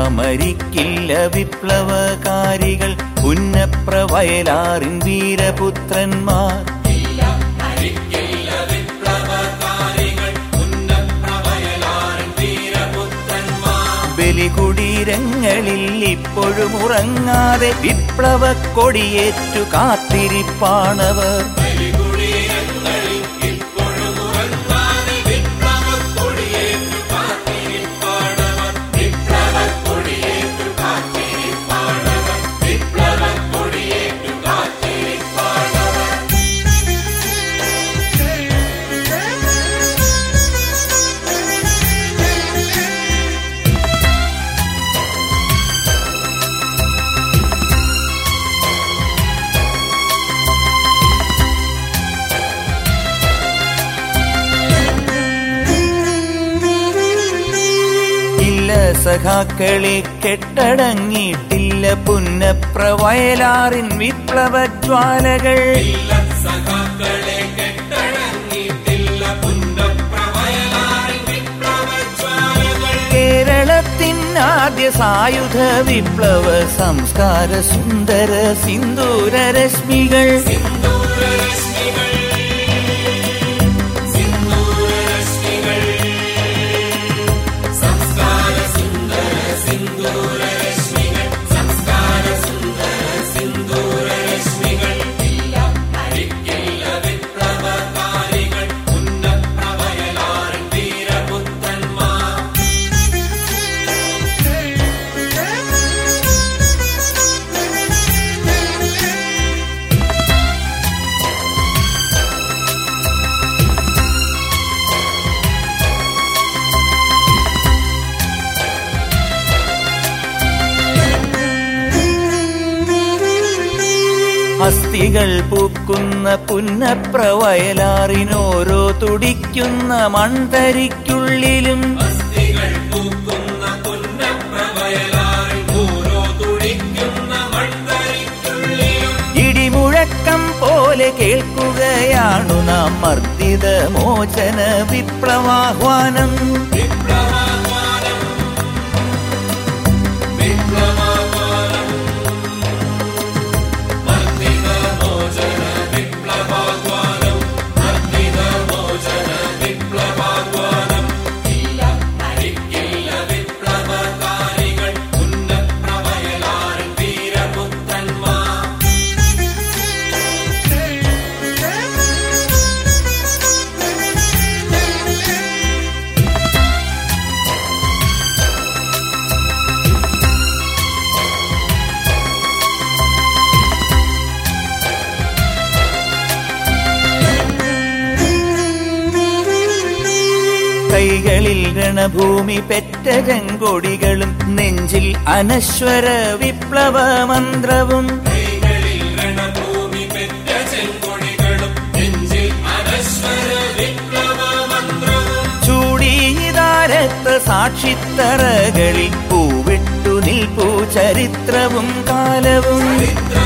മരിക്കില്ല വിപ്ലവകാരികൾ പുന്നപ്ര വയലാറിൻ വീരപുത്രന്മാർ ബലികുടീരങ്ങളിൽ ഇപ്പോഴും ഉറങ്ങാതെ വിപ്ലവ കൊടിയേറ്റു കാത്തിരിപ്പാണവർ ഇല്ല സഖാക്കളെ കെട്ടടങ്ങിയിട്ടില്ല പുന്നപ്ര വയലാറിൻ വിപ്ലവ ജ്വാലകൾ കേരളത്തിൻ ആദ്യ സായുധ വിപ്ലവ സംസ്കാര സുന്ദര സിന്ദൂര രശ്മികൾ അസ്ഥികൾ പൂക്കുന്ന പുന്നപ്ര വയലാറിനോരോ തുടിക്കുന്ന മൺതരിക്കുള്ളിലും ഇടിമുഴക്കം പോലെ കേൾക്കുകയാണു നാം മർദ്ദിത മോചന വിപ്ലവാഹ്വാനം കൈകളിൽ രണഭൂമി പെറ്റ ചെങ്കൊടികളും നെഞ്ചിൽ അനശ്വര വിപ്ലവ മന്ത്രവും ചൂടിയിതാരത്ത സാക്ഷിത്തറകളിൽ പൂവിട്ടു നിൽപ്പൂ ചരിത്രവും കാലവും